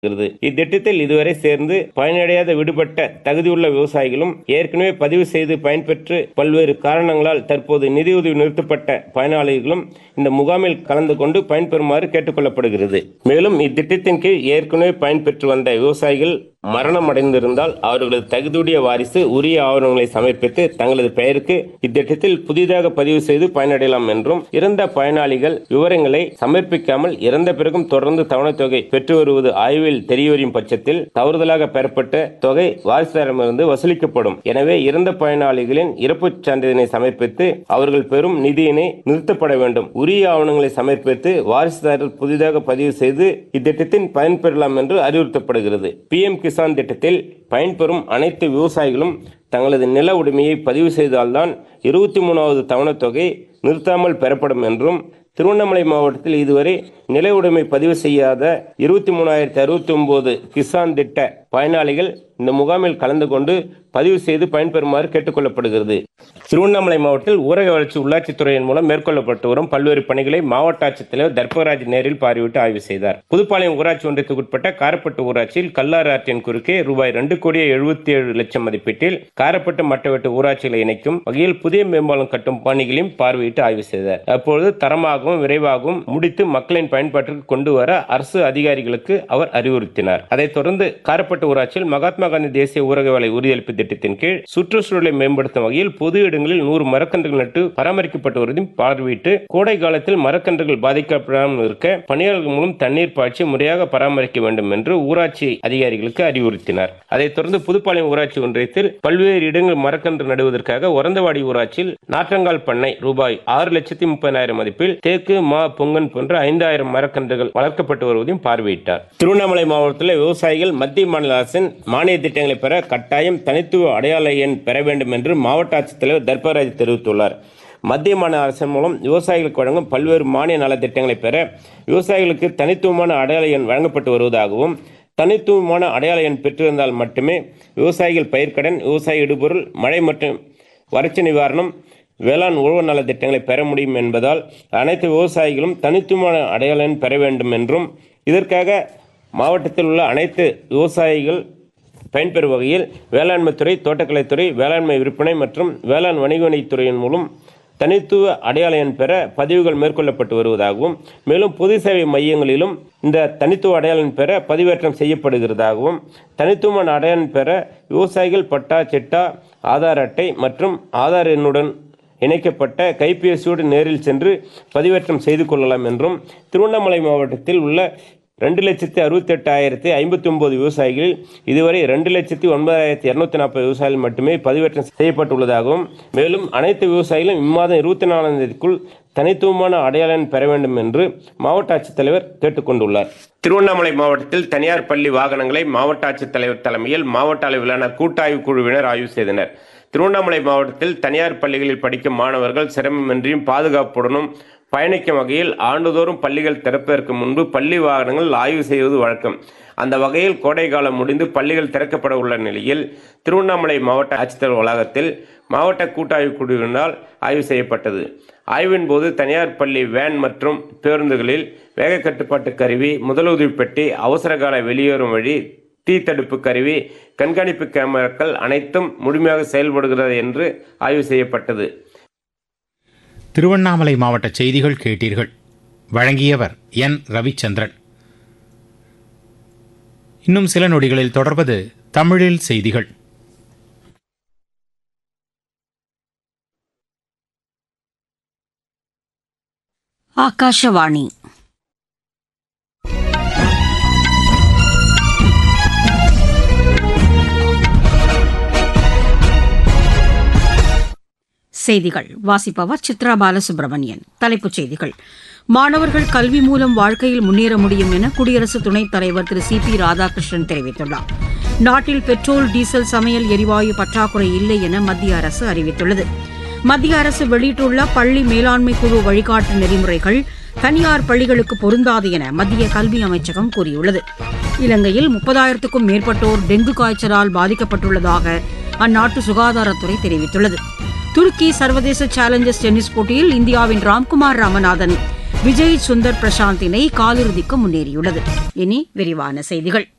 வருகிறது இத்திட்டத்தில் இதுவரை சேர்ந்து பயனடையாத விடுபட்ட தகுதியுள்ள விவசாயிகளும் ஏற்கனவே பதிவு செய்து பயன்பெற்று பல்வேறு காரணங்களால் தற்போது நிதியுதவி நிறுத்தப்பட்ட பயனாளிகளும் இந்த முகாமில் கலந்து கொண்டு பயன்பெறுமாறு கேட்டுக் கொள்ளப்படுகிறது மேலும் இத்திட்டத்தின் கீழ் ஏற்கனவே பயன்பெற்று வந்த விவசாயிகள் மரணம் அடைந்திருந்தால் அவர்களது தகுதியுடைய வாரிசு உரிய ஆவணங்களை சமர்ப்பித்து தங்களது பெயருக்கு இத்திட்டத்தில் புதிதாக பதிவு செய்து பயனடையலாம் என்றும் இறந்த பயனாளிகள் விவரங்களை சமர்ப்பிக்காமல் இறந்த பிறகும் தொடர்ந்து தவணைத் தொகை பெற்று வருவது ஆய்வில் தெரியவரும் பட்சத்தில் தவறுதலாக பெறப்பட்ட தொகை வாரிசுதாரமிருந்து வசூலிக்கப்படும் எனவே இறந்த பயனாளிகளின் இறப்புச் சான்றிதழை சமர்ப்பித்து அவர்கள் பெறும் நிதியினை நிறுத்தப்பட வேண்டும் உரிய ஆவணங்களை சமர்ப்பித்து வாரிசுதாரர் புதிதாக பதிவு செய்து இத்திட்டத்தின் பயன்பெறலாம் என்று அறிவுறுத்தப்படுகிறது பிஎம் கிசான் திட்டத்தில் பயன்பெறும் அனைத்து விவசாயிகளும் தங்களது நில உரிமையை பதிவு செய்தால்தான் இருபத்தி மூணாவது தவணைத் தொகை நிறுத்தாமல் பெறப்படும் என்றும் திருவண்ணாமலை மாவட்டத்தில் இதுவரை நில உடைமை பதிவு செய்யாத இருபத்தி மூணாயிரத்தி அறுபத்தி ஒன்பது கிசான் திட்ட பயனாளிகள் இந்த முகாமில் கலந்து கொண்டு பதிவு செய்து பயன்பெறுமாறு கேட்டுக்கொள்ளப்படுகிறது திருவண்ணாமலை மாவட்டத்தில் ஊரக வளர்ச்சி உள்ளாட்சித்துறையின் மூலம் மேற்கொள்ளப்பட்டு வரும் பல்வேறு பணிகளை மாவட்ட ஆட்சித்தலைவர் தர்பராஜ் நேரில் பார்வையிட்டு ஆய்வு செய்தார் புதுப்பாளையம் ஊராட்சி ஒன்றியத்துக்குட்பட்ட காரப்பட்டு ஊராட்சியில் கல்லாறு ஆற்றின் குறுக்கே ரூபாய் ரெண்டு கோடியே எழுபத்தி ஏழு லட்சம் மதிப்பீட்டில் காரப்பட்டு மட்டவெட்டு ஊராட்சிகளை இணைக்கும் வகையில் புதிய மேம்பாலம் கட்டும் பணிகளையும் பார்வையிட்டு ஆய்வு செய்தார் அப்பொழுது தரமாகவும் விரைவாகவும் முடித்து மக்களின் பயன்பாட்டிற்கு கொண்டு வர அரசு அதிகாரிகளுக்கு அவர் அறிவுறுத்தினார் அதைத் தொடர்ந்து காரப்பட்டு ஊராட்சியில் மகாத்மா காந்தி தேசிய ஊரக வேலை உறுதியளிப்பு திட்டத்தின் கீழ் சுற்றுச்சூழலை மேம்படுத்தும் வகையில் பொது இடங்களில் நூறு மரக்கன்றுகள் நட்டு பராமரிக்கப்பட்டு வருவதையும் பார்வையிட்டு கோடை காலத்தில் மரக்கன்றுகள் பாதிக்கப்படாமல் இருக்க பணியாளர்கள் மூலம் தண்ணீர் பாய்ச்சி முறையாக பராமரிக்க வேண்டும் என்று ஊராட்சி அதிகாரிகளுக்கு அறிவுறுத்தினார் அதைத் தொடர்ந்து புதுப்பாளையம் ஊராட்சி ஒன்றியத்தில் பல்வேறு இடங்கள் மரக்கன்று நடுவதற்காக ஒரந்தவாடி ஊராட்சியில் நாற்றங்கால் பண்ணை ரூபாய் ஆறு லட்சத்தி முப்பதாயிரம் மதிப்பில் தேக்கு மா பொங்கன் போன்ற ஐந்தாயிரம் மரக்கன்றுகள் வளர்க்கப்பட்டு வருவதையும் பார்வையிட்டார் திருவண்ணாமலை மாவட்டத்தில் விவசாயிகள் மத்திய மாநில அரசின் மானிய திட்டங்களை பெற கட்டாயம் தனித்துவ அடையாள எண் பெற வேண்டும் என்று மாவட்ட ஆட்சித்தலைவர் தர்பராஜ் தெரிவித்துள்ளார் மத்திய மாநில அரசின் மூலம் விவசாயிகளுக்கு வழங்கும் பல்வேறு மானிய நலத்திட்டங்களை பெற விவசாயிகளுக்கு தனித்துவமான அடையாள எண் வழங்கப்பட்டு வருவதாகவும் தனித்துவமான அடையாள எண் பெற்றிருந்தால் மட்டுமே விவசாயிகள் பயிர்க்கடன் விவசாய இடுபொருள் மழை மற்றும் வறட்சி நிவாரணம் வேளாண் உழவு நல திட்டங்களை பெற முடியும் என்பதால் அனைத்து விவசாயிகளும் தனித்துவமான அடையாள எண் பெற வேண்டும் என்றும் இதற்காக மாவட்டத்தில் உள்ள அனைத்து விவசாயிகள் பயன்பெறும் வகையில் வேளாண்மைத்துறை தோட்டக்கலைத்துறை வேளாண்மை விற்பனை மற்றும் வேளாண் வணிகவணித்துறையின் மூலம் தனித்துவ அடையாள எண் பெற பதிவுகள் மேற்கொள்ளப்பட்டு வருவதாகவும் மேலும் பொது சேவை மையங்களிலும் இந்த தனித்துவ அடையாள எண் பெற பதிவேற்றம் செய்யப்படுகிறதாகவும் தனித்துவமான அடையாள எண் பெற விவசாயிகள் பட்டா சிட்டா ஆதார் அட்டை மற்றும் ஆதார் எண்ணுடன் இணைக்கப்பட்ட கைபேசியோடு நேரில் சென்று பதிவேற்றம் செய்து கொள்ளலாம் என்றும் திருவண்ணாமலை மாவட்டத்தில் உள்ள ரெண்டு லட்சத்தி அறுபத்தி எட்டாயிரத்தி ஐம்பத்தி ஒன்பது விவசாயிகளில் இதுவரை ரெண்டு லட்சத்தி ஒன்பதாயிரத்தி இருநூத்தி நாற்பது விவசாயிகள் மட்டுமே பதிவேற்றம் செய்யப்பட்டுள்ளதாகவும் மேலும் அனைத்து விவசாயிகளும் இம்மாதம் இருபத்தி நாலாம் தேதிக்குள் தனித்துவமான அடையாளம் பெற வேண்டும் என்று மாவட்ட ஆட்சித்தலைவர் கேட்டுக்கொண்டுள்ளார் திருவண்ணாமலை மாவட்டத்தில் தனியார் பள்ளி வாகனங்களை மாவட்ட ஆட்சித்தலைவர் தலைமையில் மாவட்ட அளவிலான கூட்டாய்வு குழுவினர் ஆய்வு செய்தனர் திருவண்ணாமலை மாவட்டத்தில் தனியார் பள்ளிகளில் படிக்கும் மாணவர்கள் சிரமமின்றியும் பாதுகாப்புடனும் பயணிக்கும் வகையில் ஆண்டுதோறும் பள்ளிகள் திறப்பதற்கு முன்பு பள்ளி வாகனங்கள் ஆய்வு செய்வது வழக்கம் அந்த வகையில் கோடை காலம் முடிந்து பள்ளிகள் திறக்கப்பட உள்ள நிலையில் திருவண்ணாமலை மாவட்ட ஆட்சித்தலைவர் வளாகத்தில் மாவட்ட கூட்டாய்வு குழுவினால் ஆய்வு செய்யப்பட்டது ஆய்வின் போது தனியார் பள்ளி வேன் மற்றும் பேருந்துகளில் வேக கட்டுப்பாட்டு கருவி முதலுதவி பெட்டி அவசரகால வெளியேறும் வழி தீ தடுப்பு கருவி கண்காணிப்பு கேமராக்கள் அனைத்தும் முழுமையாக செயல்படுகிறது என்று ஆய்வு செய்யப்பட்டது திருவண்ணாமலை மாவட்ட செய்திகள் கேட்டீர்கள் வழங்கியவர் என் ரவிச்சந்திரன் இன்னும் சில நொடிகளில் தொடர்வது தமிழில் செய்திகள் ಆಕಾಶವಾಣಿ செய்திகள் வாசிப்பவர் சித்ரா பாலசுப்ரமணியன் தலைப்புச் செய்திகள் மாணவர்கள் கல்வி மூலம் வாழ்க்கையில் முன்னேற முடியும் என குடியரசு துணைத் தலைவர் திரு சி பி ராதாகிருஷ்ணன் தெரிவித்துள்ளார் நாட்டில் பெட்ரோல் டீசல் சமையல் எரிவாயு பற்றாக்குறை இல்லை என மத்திய அரசு அறிவித்துள்ளது மத்திய அரசு வெளியிட்டுள்ள பள்ளி மேலாண்மை குழு வழிகாட்டு நெறிமுறைகள் தனியார் பள்ளிகளுக்கு பொருந்தாது என மத்திய கல்வி அமைச்சகம் கூறியுள்ளது இலங்கையில் முப்பதாயிரத்துக்கும் மேற்பட்டோர் டெங்கு காய்ச்சலால் பாதிக்கப்பட்டுள்ளதாக அந்நாட்டு சுகாதாரத்துறை தெரிவித்துள்ளது துருக்கி சர்வதேச சேலஞ்சர்ஸ் டென்னிஸ் போட்டியில் இந்தியாவின் ராம்குமார் ராமநாதன் விஜய் சுந்தர் பிரசாந்த் இணை காலிறுதிக்கு முன்னேறியுள்ளது இனி விரிவான செய்திகள்